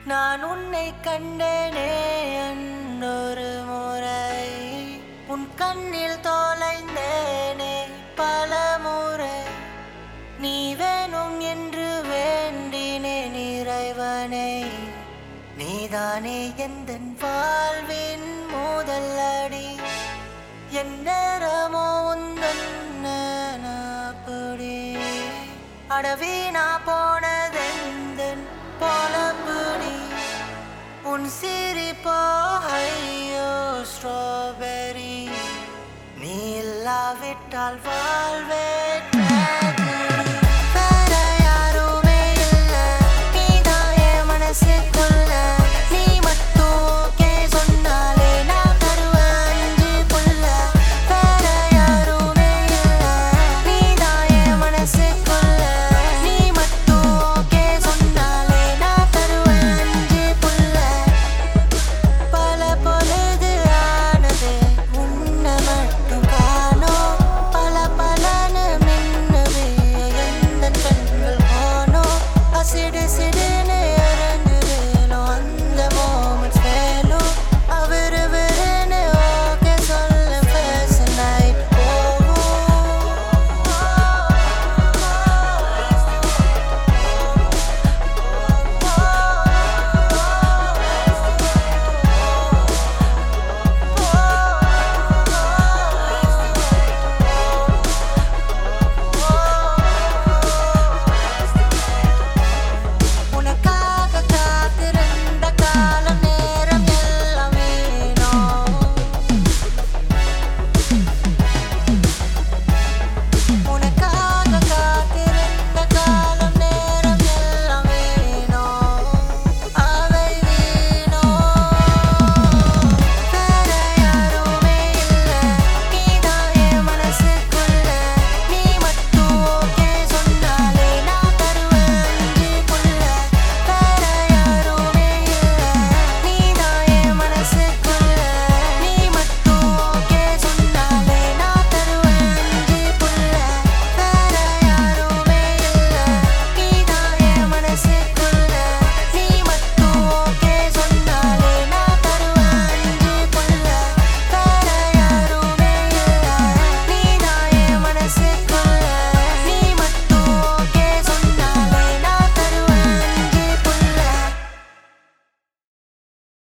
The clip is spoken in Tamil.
நான் உன்னை கண்டேனே அன்றொரு முறை உன் கண்ணில் தோலைந்தேனே பல முறை நீ வேணும் என்று வேண்டினேன் இறைவனை நீதானே எந்த வாழ்வின் முதல் அடி என் நேரமோ உந்தன் நாப்படி அடவீனா போனதெந்தன் போலப்புடி உன் சிரிப்போ ஐயோ ஸ்ட்ராபெரி நீ இல்லாவிட்டால் வாழ்வே